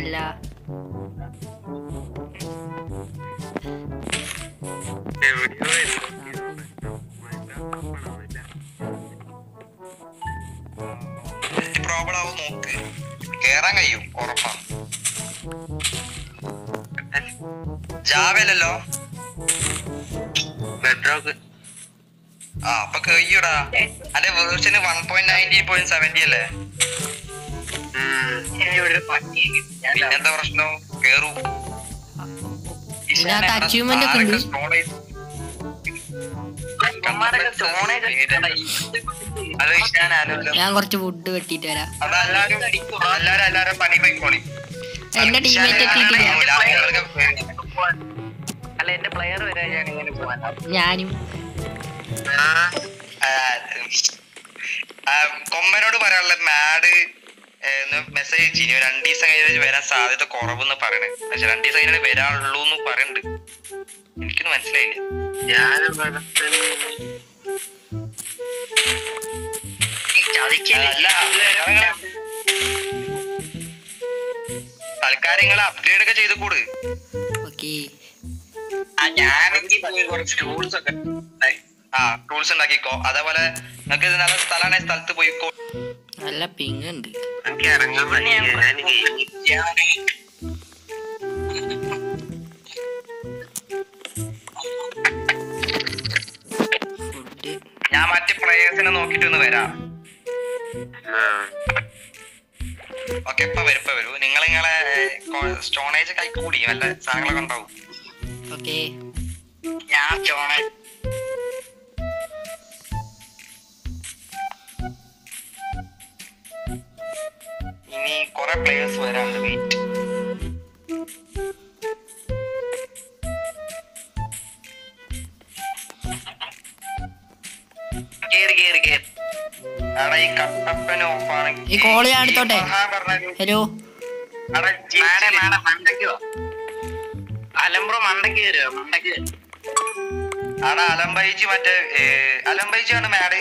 അല്ല പ്രോബ്ലം ആവും നോക്ക് കേറാൻ കഴിയും ഉറപ്പാ ജാവലല്ലോ ബെഡ്റോക്ക് ആ അപ്പൊ കഴിയൂടാ അന്റെ വേർഷന് one point nineteen point seventy അല്ലേ പിന്നെന്താ പ്രശ്നം കേറൂ ഇതിനകത്ത് അച്ചീവ്മെന്റ് ഒക്കെ ഉണ്ട് അത് ഇഷ്ടാനല്ലോ ഞാൻ കുറച്ച് വുഡ് വെട്ടിയിട്ട് വരാം അതെല്ലാരും എല്ലാരും എല്ലാരും പണി പോയിക്കോളി എന്റെ ടീമേറ്റ് എത്തിയിട്ടില്ല അല്ല എന്റെ പ്ലെയർ വരാൻ ഞാൻ ഇങ്ങനെ പോവാൻ ഞാനും കൊമ്പനോട് പറയാനുള്ള മാഡ് മെസ്സേജ് ചെയ്യും രണ്ടു ദിവസം കഴിഞ്ഞ് വരാൻ സാധ്യത കുറവെന്ന് പറയണേ പക്ഷെ രണ്ടു ദിവസം കഴിഞ്ഞാൽ വരാനുള്ളൂ എന്ന് പറയുന്നുണ്ട് എനിക്കൊന്നും മനസ്സിലായില്ല അല്ല, നിങ്ങള് തൽക്കാലം നിങ്ങൾ അപ്ഗ്രേഡ് ഒക്കെ ചെയ്ത് കൂട് ഓക്കെ ഞാനെങ്കിൽ പോയി കുറച്ച് ടൂൾസ് ഒക്കെ ആ ടൂൾസ് ഉണ്ടാക്കിക്കോ അതേപോലെ നിങ്ങൾക്ക് ഇത് നല്ല സ്ഥലമാണ് സ്ഥലത്ത് പോയിക്കോ നല്ല പിങ് ഉണ്ട് എനിക്ക് ഇറങ്ങാൻ ഫുഡ് ഞാൻ മറ്റു പ്ലേയേഴ്സിനെ നോക്കിട്ട് ഒന്ന് വരാം ഓക്കെ ഇപ്പൊ വരും ഇപ്പൊ വരൂ നിങ്ങൾ നിങ്ങളെ സ്റ്റോണേജ് കൈക്കൂടി വല്ല സാധനങ്ങളൊക്കെ ഉണ്ടാവും ഓക്കെ ഞാൻ സ്റ്റോണേജ് ഇനി കുറെ പ്ലേയേഴ്സ് വരാനുണ്ട് വെയിറ്റ് കേറി കേറി കേറി എടാ ഈ കട്ടപ്പന ഓഫാണെങ്കിൽ ഈ call ഞാൻ എടുത്തോട്ടെ? ഹലോ മാഡം മാഡം മണ്ടയ്ക്ക് വാ അലംബ്രോ മണ്ടയ്ക്ക് കയറുക മണ്ടയ്ക്ക് ആടാ അലംബൈജി മറ്റേ അലംബൈജി ആണ് മാഡ്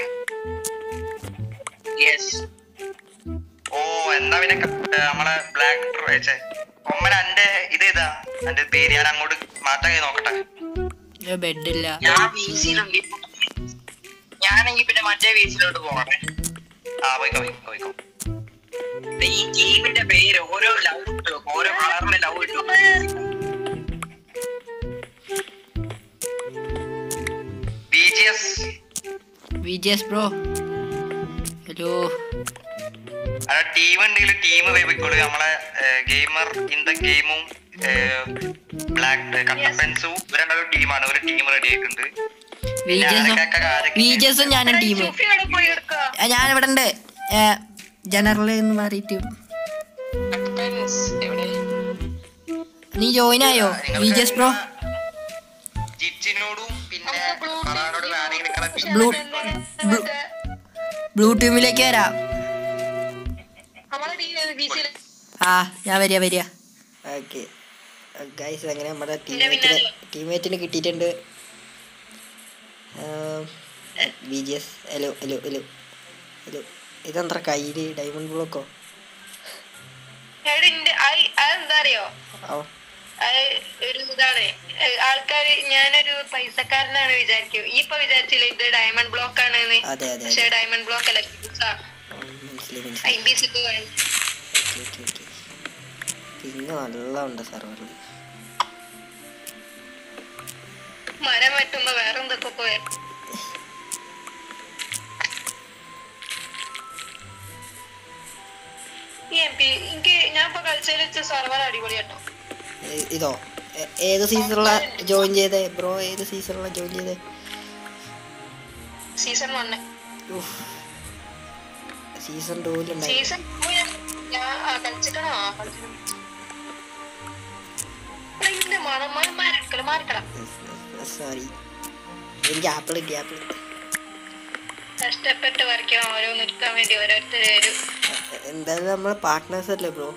യെസ് ഓ എന്നാ പിന്നെ ക- ഏ, നമ്മളെ ബ്ലാക്ക് വെച്ചേ ഒമ്മന എന്റെ ഇത് ഏതാ എന്റെ പേര് ഞാൻ അങ്ങോട്ട് മാറ്റാൻ കഴിയും നോക്കട്ടെ ബെഡില്ല ഞാൻ വീസിലുണ്ട് ഞാനെങ്കിൽ പിന്നെ മറ്റേ വീസിലോട്ട് പോകണേ ആ പോയിക്കോ പോയിക്കോ പോയിക്കോ ഈ ഗെയിമിന്റെ പേര് ഓരോ ലവ് ഇട്ടു ഓരോ കളറിന്റെ ലവ് ഇട്ടു B G S V G S bro hello അല്ല ടീം ഉണ്ടെങ്കിൽ ടീം പോയിക്കോളൂ നമ്മളെ ഗെയിമർ ഇൻ ദ ഗെയിമും ബ്ലാക്ക് കട്ടപ്പൻസും രണ്ടാളും ടീമാണ് ഒരു ടീം റെഡി ആയിട്ടുണ്ട് വി ജി എസും വി ജി എസും ഞാനും ടീമും ഞാൻ ഇവിടെ ഉണ്ട് ജനറൽ എന്ന് മാറിയിട്ട് നീ ജോയിൻ ആയോ വി ജി എസ് ബ്രോ ജിറ്റിനോടും പിന്നെ ഫറാനോട് വേണമെങ്കിൽ കളക്ഷൻ ബ്ലൂ ബ്ലൂ ടീമിലേക്ക് വരാം ആ ഞാൻ വരിക വരിക ഓക്കെ ഗൈസ് അങ്ങനെ നമ്മുടെ ടീമേറ്റിന് ടീമേറ്റിന് കിട്ടിയിട്ടുണ്ട് B G S hello hello hello hello ഇതെന്താ കയ്യിൽ ഡയമണ്ട് ബ്ലോക്കോ അതെന്താ അറിയോ ഓ അത് ഒരു ഇതാണ് ആൾക്കാര് ഞാനൊരു പൈസക്കാരനാണ് വിചാരിക്കും ഈ ഇപ്പൊ വിചാരിച്ചില്ല ഇത് ഡയമണ്ട് ബ്ലോക്ക് ആണ് അതെ അതെ പക്ഷെ അതെ ഡയമണ്ട് ബ്ലോക്ക് അല്ല ഓ, മനസ്സിലായി മനസ്സിലായി ഐബിസി ഓക്കെ ഓക്കെ ഓക്കെ പിന്നെ നല്ല ഉണ്ട് സെർവറിൽ മരം വെട്ടുമ്പോ വേറെ എന്തൊക്കെ പോയ ഈ എം പി എനിക്ക് ഞാൻ ഇപ്പൊ കളിച്ചതിൽ വെച്ച സെർവർ അടിപൊളി കേട്ടോ ഇതോ എ- ഏത് സീസണിലാ ജോയിൻ ചെയ്തേ ബ്രോ ഏത് സീസണിലാ ജോയിൻ ചെയ്തേ സീസൺ വണ്ണ് സീസൺ ടൂവിലുണ്ടായി സീസൺ ഞാൻ ആ, കളിച്ചിക്കണോ ആ, കളിച്ചിക്കണോ എടാ, ഇതിന്റെ മണം മണം മാറിക്കള മാറിക്കള സോറി എനിക്ക് ആപ്പിൾ കിട്ടി ആപ്പിൾ കഷ്ടപ്പെട്ട് വരയ്ക്കാൻ ഓരോ നിർത്താൻ വേണ്ടി ഓരോരുത്തർ വരും എന്തായാലും നമ്മൾ പാർട്ട്നേഴ്സ് അല്ലേ ബ്രോ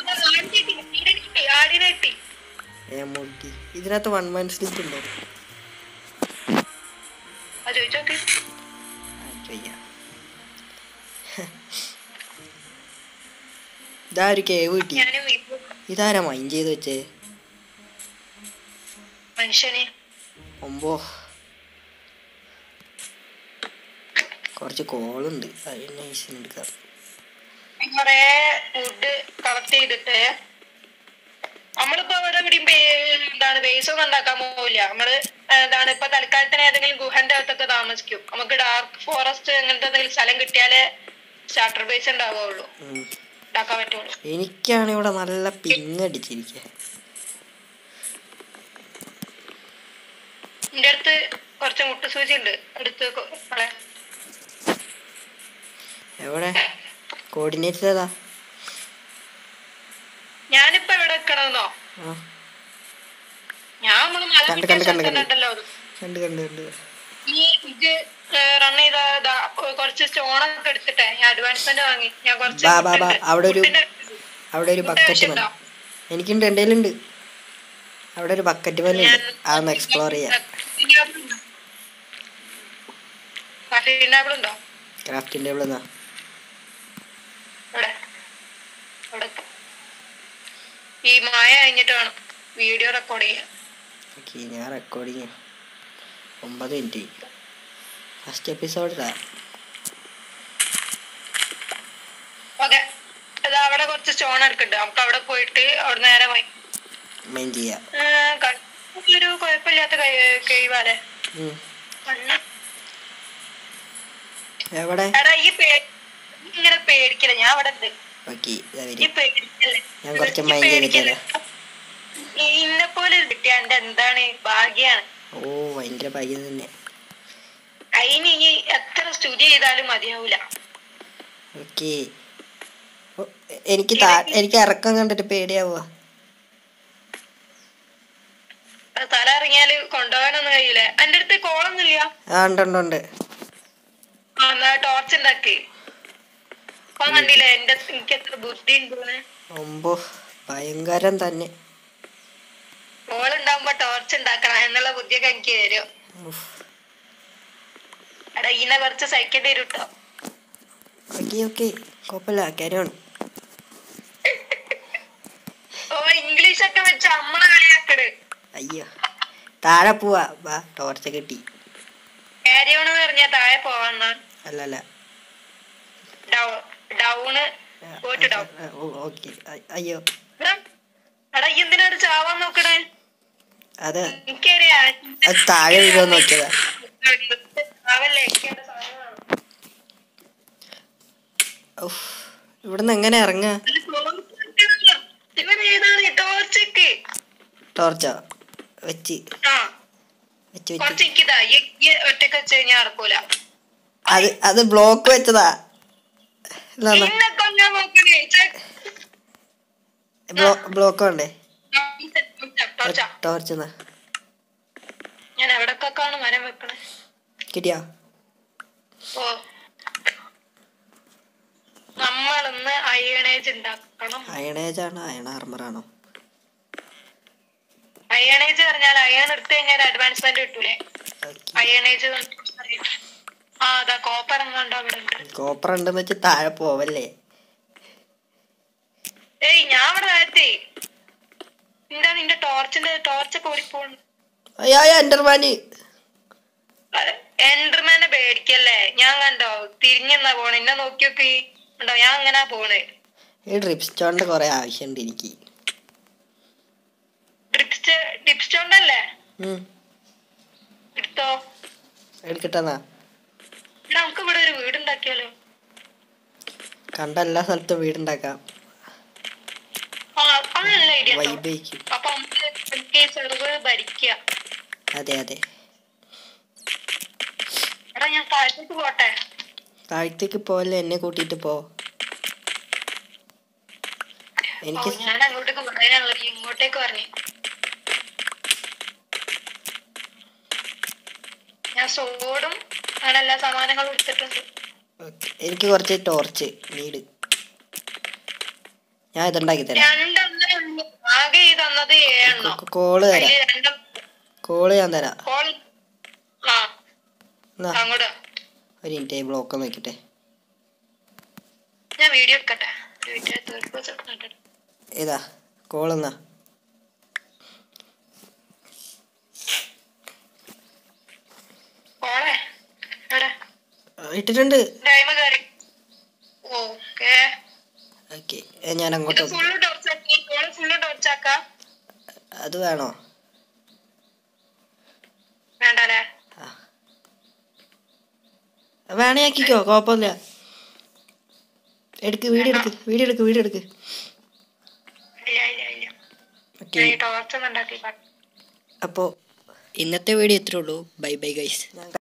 ആടിനെ കിട്ടി മുട്ടി ഇതിനകത്ത് വൺ മന്ത് സ്ലീപ്പ് ഉണ്ടോ ആ ചോദിച്ചോക്ക് ആ, ചെയ്യാം ഇതാ ഒരു കേവ് കിട്ടി ഞാനും വീട്ടിൽ ഇതാരാ മൈൻഡ് ചെയ്ത് വെച്ചേ മനുഷ്യന് ഒമ്പോ കുറച്ച് കോളുണ്ട് അതിന് ഐസിന് എടുക്കാം കൊറേ ഫുഡ് കളക്ട് ചെയ്തിട്ട് നമ്മളിപ്പോ അവിടെ എവിടെയും ബേ- എന്താണ് ബേസ് ഒന്നും ഉണ്ടാക്കാൻ പോവില്ല നമ്മള് എന്താണ് ഇപ്പൊ തൽക്കാലത്തിന് ഏതെങ്കിലും ഗുഹന്റെ അകത്തൊക്കെ താമസിക്കും നമുക്ക് ഡാർക്ക് ഫോറസ്റ്റ് അങ്ങനത്തെ എന്തെങ്കിലും സ്ഥലം കിട്ടിയാലേ സ്റ്റാർട്ടർ ബേസ് ഉണ്ടാവുള്ളൂ ഉം. ഉണ്ടാക്കാൻ പറ്റുള്ളൂ എനിക്കാണ് ഇവിടെ നല്ല പിങ് അടിച്ചിരിക്കുക എന്റെ അടുത്ത് കുറച്ച് മുട്ടു സൂചി ഉണ്ട് എടുത്ത് കൊ- കളയാം. എവിടെ കോർഡിനേറ്റ് ഏതാ ഞാനിപ്പോ എവിടെ വെക്കണമെന്നോ ആ ഞാൻ നമ്മള് മല കണ്ട്, കിട്ടിയ കണ്ട്, കണ്ട്, കണ്ട്. സ്ഥലത്തുണ്ടല്ലോ കണ്ട് കണ്ട് കണ്ട് ഈ ഇത് റൺ ചെയ്ത ദാ കുറച്ച് സ്റ്റോണൊക്കെ എടുത്തിട്ടെ ഞാൻ അഡ്വാൻസ്മെന്റ് വാങ്ങി ഞാൻ കുറച്ച് ബാ, ബാ, ബാ. മുട്ടുണ്ട്. അവിടെ ഒരു- മുട്ടിന്റെ- അവിടെ ഒരു മുട്ട ബക്കറ്റ് ആവശ്യമുണ്ടോ? മതി എനിക്കുണ്ട് എൻ്റെ കയ്യിലുണ്ട് അവിടെ ഒരു ബക്കറ്റ് പോലെ ഞാൻ ഉണ്ട് അതൊന്ന് എക്സ്പ്ലോർ ചെയ്യാം കാഫി ടേബിൾ ഉണ്ടോ ക്രാഫ്റ്റിൻ്റെ ടേബിൾ എന്നാ ഇവിടെ അവിടെ ഈ മായ കഴിഞ്ഞിട്ട് വേണം വീഡിയോ റെക്കോർഡ് ചെയ്യാൻ ഓക്കെ ഞാൻ റെക്കോർഡിങ് ഒമ്പത് മിനിറ്റ് ഫസ്റ്റ് എപ്പിസോഡിലാ ഓക്കെ അത് അവിടെ കുറച്ച് സ്റ്റോൺ എടുക്കുന്നുണ്ട് നമുക്ക് അവിടെ പോയിട്ട് അവിടെ നേരെ പോയി മെയിൻ ചെയ്യാം ഒരു കുഴപ്പമില്ലാത്ത കഴിവാലേ ഉം. കണ്ണ് എവിടെ എടാ ഈ പേ ഇങ്ങനെ പേടിക്കില്ല ഞാൻ അവിടെ ഉണ്ട് ഓക്കെ ഇതാ ഈ വരും പേടിക്കല്ലേ ഞാൻ കുറച്ച് ഈ mind ചെയ്തിട്ട് പേടിക്കല്ലേ? ഇന്നെ പോലെ കിട്ടിയാണ്ട് എന്താണ് ഭാഗ്യാണ് ഓ ഭയങ്കര ഭാഗ്യം തന്നെ അതിന് ഇനി എത്ര സ്തുതി ചെയ്താലും മതിയാവൂല ഓക്കെ എനിക്ക് താ എനിക്ക് ഇറക്കം കണ്ടിട്ട് പേടിയാവുക അത് തല ഇറങ്ങിയാല് കൊണ്ടുപോകാനൊന്നും കഴിയില്ല എന്റെ അടുത്ത് കോളൊന്നുമില്ല ആ ഉണ്ട് ഉണ്ട് ഉണ്ട് ആ എന്നാ ടോർച്ച് ഉണ്ടാക്കി അപ്പൊ കണ്ടില്ലേ എന്റെ എനിക്ക് എത്ര ബുദ്ധി ഉണ്ടെന്ന് ഒമ്പോ ഭയങ്കരം തന്നെ കോളുണ്ടാവുമ്പോ ടോർച്ച് ഉണ്ടാക്കണം എന്നുള്ള ബുദ്ധിയൊക്കെ എനിക്ക് തരും ഉഫ്. എടാ ഇതിനെ കുറച്ച് സഹിക്കേണ്ടി വരും കേട്ടോ ഓക്കെ ഓക്കെ കുഴപ്പമില്ല കാര്യമാണ് ഓ ഇംഗ്ലീഷ് ഒക്കെ വെച്ച് നമ്മളെ കളിയാക്കട് അയ്യോ താഴെ പോവാ വാ ടോർച്ച് കിട്ടി കാര്യമെന്ന് പറഞ്ഞാ താഴെ പോവാന്നാ അല്ല അല്ല ഡൗണ് പോയിട്ട് ഡൗൺ ഓക്കെ അയ്യോ എടാ ഈ എന്തിനാണ് ചാവാൻ നോക്കണേ അത് എനിക്കറിയാ അത് താഴെ വീഴുമോ നോക്കിയതാ ചാവല്ലേ എനിക്ക് എന്റെ സാധനം വേണം. ഉഫ്. ഇവിടുന്ന് എങ്ങനെ ഇറങ്ങാ ഇത് ടോർച്ച് ഇവൻ ഏതാണ് ടോർച്ചക്ക് ടോർച്ചോ വെച്ച് ആ വെച്ച് വെച്ച് കുറച്ച് എനിക്കിതാ ഈ ഈ ഒറ്റക്ക് വെച്ച് കഴിഞ്ഞാൽ നടക്കൂല അത് അത് ബ്ലോക്ക് വെച്ചതാ ഇല്ല ഇന്നെ കൊല്ലാൻ നോക്കണേ ബ്ലോക്ക് വേണ്ടേ ടോർച്ചാ ടോർച്ച് എന്നാ ഞാൻ എവിടൊക്കെയാണ് മരം വെക്കണേ കിട്ടിയാ ഓ നമ്മളിന്ന് അയണേജ് ഉണ്ടാക്കണം അയണേജ് ആണോ അയണ ആർമറാണോ അയണേജ് പറഞ്ഞാൽ അയൺ എടുത്തു കഴിഞ്ഞാൽ അഡ്വാൻസ്മെന്റ് കിട്ടൂലേ അയണേജ് ആ അതാ കോപ്പർ എങ്ങാണ്ടോ അവിടെ ഉണ്ട് കോപ്പർ ഉണ്ടെന്ന് വെച്ച് താഴെ പോവല്ലേ ഏയ് ഞാൻ അവിടെ താഴത്തെ എന്താ നിന്റെ ടോർച്ചിന്റെ ടോർച്ചൊക്കെ ഓടിപ്പോണ് അയ്യോ എൻ്റർമാന് എൻഡർമാനെ പേടിക്കല്ലേ ഞാൻ കണ്ടോ തിരിഞ്ഞെന്നാ പോണേ എന്നെ നോക്കി നോക്കി ഉണ്ടോ ഞാൻ അങ്ങനെ പോണേ ഈ ഡ്രിപ്പ് സ്റ്റോണിന്റെ കുറെ ആവശ്യമുണ്ട് എനിക്ക് ഡിപ്സ് ഡിപ്സ്റ്റോണ്ടല്ലേ ഉം. എടുത്തോ എടുക്കട്ടെന്നാ എടാ, നമുക്ക് ഇവിടെ ഒരു വീട് ഉണ്ടാക്കിയാലോ കണ്ട എല്ലാ സ്ഥലത്തും വീടുണ്ടാക്കാം ആ അത് നല്ല ഐഡിയ വൈബ് ആയിരിക്കും അപ്പൊ നമുക്ക് നമുക്ക് ഈ സെർവർ ഭരിക്കുക അതെ അതെ എടാ ഞാൻ താഴത്തേക്ക് പോട്ടെ താഴത്തേക്ക് പോവല്ലേ എന്നെ കൂട്ടിയിട്ട് പോ ഓ, എനിക്ക് ഞാൻ അങ്ങോട്ടേക്ക് പറയാനുള്ള ഇങ്ങോട്ടേക്ക് പറഞ്ഞു ഞാൻ സോഡും അങ്ങനെ എല്ലാ സാമാനങ്ങളും എടുത്തിട്ടുണ്ട് ഓക്കേ. എനിക്ക് കുറച്ച് ടോർച്ച് നീട് ഞാൻ ഇതുണ്ടാക്കി തരാം രണ്ടെണ്ണേ ഉള്ളൂ ആകെ ഈ തന്നത് ഏഴെണ്ണോ കോ- കോള് തരാം അതില് രണ്ടും കോള് ഞാൻ തരാം കോൾ ആ എന്നാ അങ്ങോട്ട് ഒരു മിനിറ്റ് ബ്ലോക്ക് നോക്കിട്ടെ ഞാൻ വീഡിയോ എടുക്കട്ടെ വീഡിയോ തീർപ്പ് ഏതാ കോളെന്നാ പോളെ എവിടെ ആ, ഇട്ടിട്ടുണ്ട് ടൈം കയറി ഓക്കെ ഓക്കെ ഞാൻ ഇത് അങ്ങോട്ട് ഫുള്ള് ടോർച്ചാക്കി കോള് ഫുള്ള് ടോർച്ചാക്കാം അത് വേണോ വേണ്ടല്ലേ വേണേ ആക്കിക്കോ കുഴപ്പമില്ല എടുക്ക് വീഡിയോ എടുക്ക് വീഡിയോ എടുക്ക് വീഡിയോ എടുക്ക് ഇല്ല ഇല്ല ഇല്ല ഓക്കെ ഞാൻ ഈ ടോർച്ച് ഒന്നും ഉണ്ടാക്കി അപ്പോൾ ഇന്നത്തെ വീഡിയോ ഇത്രേ ഉള്ളൂ ബൈ ബൈ ഗൈസ്